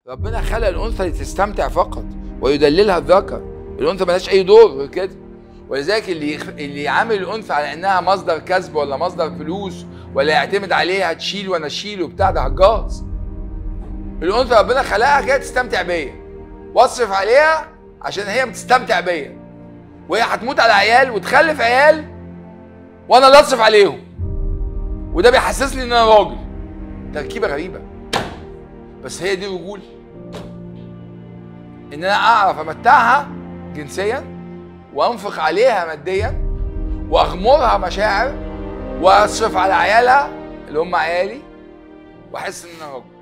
ربنا خلق الانثى لتستمتع فقط ويدللها الذكر الانثى ملهاش اي دور غير كده ولذلك اللي يخ... اللي يعامل الانثى على انها مصدر كسب ولا مصدر فلوس ولا يعتمد عليها تشيل وانا اشيل وبتاع ده هجاص الانثى ربنا خلقها كده تستمتع بيا واصرف عليها عشان هي بتستمتع بيا وهي هتموت على عيال وتخلف عيال وانا اللي اصرف عليهم وده بيحسسني ان انا راجل تركيبه غريبه بس هي دي رجول ان انا اعرف امتعها جنسيا وانفق عليها ماديا واغمرها مشاعر واصرف على عيالها اللي هم عيالي واحس ان انا راجل